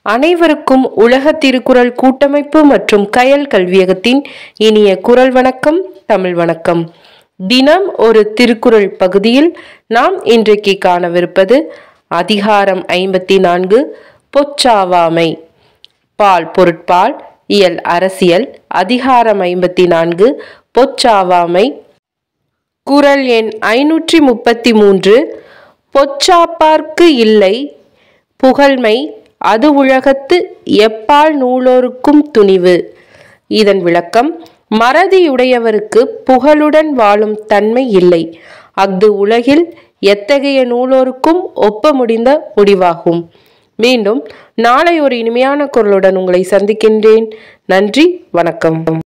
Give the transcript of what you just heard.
அனைவருக்கும் உலக திருக்குறள் கூட்டமைப்பு மற்றும் கயல் கல்வியகத்தின் இனிய குரல் வணக்கம் தமிழ் வணக்கம் தினம் ஒரு திருக்குறள் பகுதியில் நாம் இன்றைக்கு காணவிருப்பது அதிகாரம் ஐம்பத்தி நான்கு பொச்சாவாமை பால் பொருட்பால் இயல் அரசியல் அதிகாரம் ஐம்பத்தி நான்கு பொச்சாவாமை குறள் எண் ஐநூற்றி முப்பத்தி மூன்று பொச்சாப்பார்க்கு இல்லை புகழ்மை அது உலகத்து எப்பால் நூலோருக்கும் துணிவு இதன் விளக்கம் மறதியுடையவருக்கு புகழுடன் வாழும் தன்மை இல்லை அஃது உலகில் எத்தகைய நூலோருக்கும் ஒப்ப முடிந்த முடிவாகும் மீண்டும் நாளை ஒரு இனிமையான குரலுடன் உங்களை சந்திக்கின்றேன் நன்றி வணக்கம்